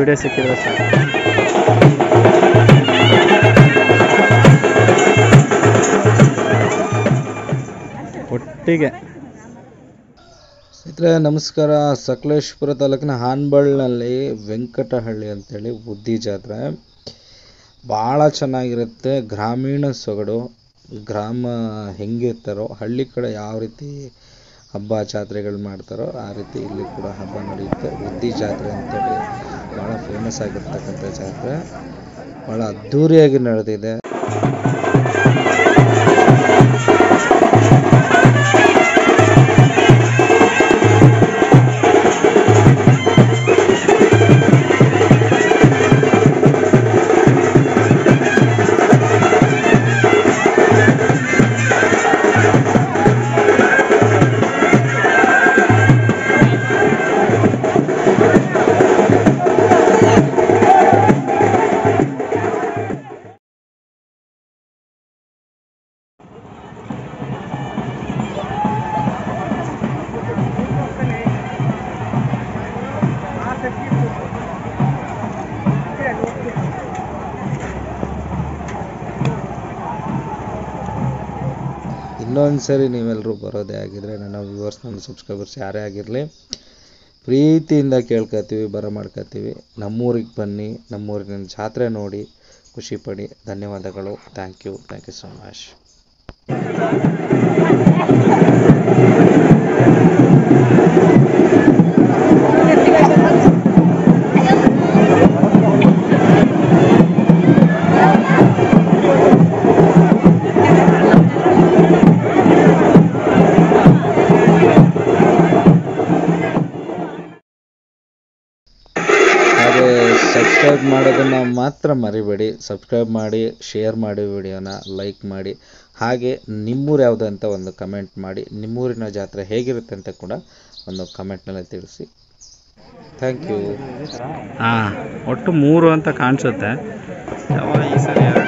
video ಸಿಕ್ಕಿದ್ರೆ ಸಾಕು ಒಟ್ಟಿಗೆ ಸ್ನೇಹಿತರೆ ನಮಸ್ಕಾರ ಸಕಲೇಶ್ಪುರ ತಾಲೂಕಿನ ಹಾನ್ಬಳ್ನಲ್ಲಿ ವೆಂಕಟಹಳ್ಳಿ ಅಂತೇಳಿ ಬುದ್ಧಿ ಜಾತ್ರೆ ಭಾಳ ಚೆನ್ನಾಗಿರುತ್ತೆ ಗ್ರಾಮೀಣ ಸೊಗಡು ಗ್ರಾಮ ಹೆಂಗಿರ್ತಾರೋ ಹಳ್ಳಿ ಕಡೆ ಯಾವ ರೀತಿ ಹಬ್ಬ ಜಾತ್ರೆಗಳು ಮಾಡ್ತಾರೋ ಆ ರೀತಿ ಇಲ್ಲಿ ಕೂಡ ಹಬ್ಬ ನಡೆಯುತ್ತೆ ಬುದ್ಧಿ ಜಾತ್ರೆ ಅಂತೇಳಿ ಭಾಳ ಫೇಮಸ್ ಆಗಿರ್ತಕ್ಕಂಥ ಜಾತ್ರೆ ಭಾಳ ಅದ್ಧೂರಿಯಾಗಿ ನಡೆದಿದೆ ಇನ್ನೊಂದು ಸರಿ ನೀವೆಲ್ಲರೂ ಬರೋದೇ ಆಗಿದ್ರೆ ನನ್ನ ವ್ಯೂವರ್ಸ್ ನನ್ನ ಸಬ್ಸ್ಕ್ರೈಬರ್ಸ್ ಯಾರೇ ಆಗಿರಲಿ ಪ್ರೀತಿಯಿಂದ ಕೇಳ್ಕೊತೀವಿ ಬರ ಮಾಡ್ಕೊತೀವಿ ನಮ್ಮೂರಿಗೆ ಬನ್ನಿ ನಮ್ಮೂರಿನ ಜಾತ್ರೆ ನೋಡಿ ಖುಷಿ ಪಡಿ ಧನ್ಯವಾದಗಳು thank you thank you so much ಹಾಗೆ ಸಬ್ಸ್ಕ್ರೈಬ್ ಮಾಡೋದನ್ನು ಮಾತ್ರ ಮರಿಬೇಡಿ ಸಬ್ಸ್ಕ್ರೈಬ್ ಮಾಡಿ ಶೇರ್ ಮಾಡಿ ವಿಡಿಯೋನ ಲೈಕ್ ಮಾಡಿ ಹಾಗೆ ನಿಮ್ಮೂರು ಯಾವುದು ಅಂತ ಒಂದು ಕಮೆಂಟ್ ಮಾಡಿ ನಿಮ್ಮೂರಿನ ಜಾತ್ರೆ ಹೇಗಿರುತ್ತೆ ಅಂತ ಕೂಡ ಒಂದು ಕಮೆಂಟ್ನಲ್ಲಿ ತಿಳಿಸಿ ಥ್ಯಾಂಕ್ ಯು ಹಾಂ ಒಟ್ಟು ಮೂರು ಅಂತ ಕಾಣಿಸುತ್ತೆ ಯಾವ ಈ ಸರಿ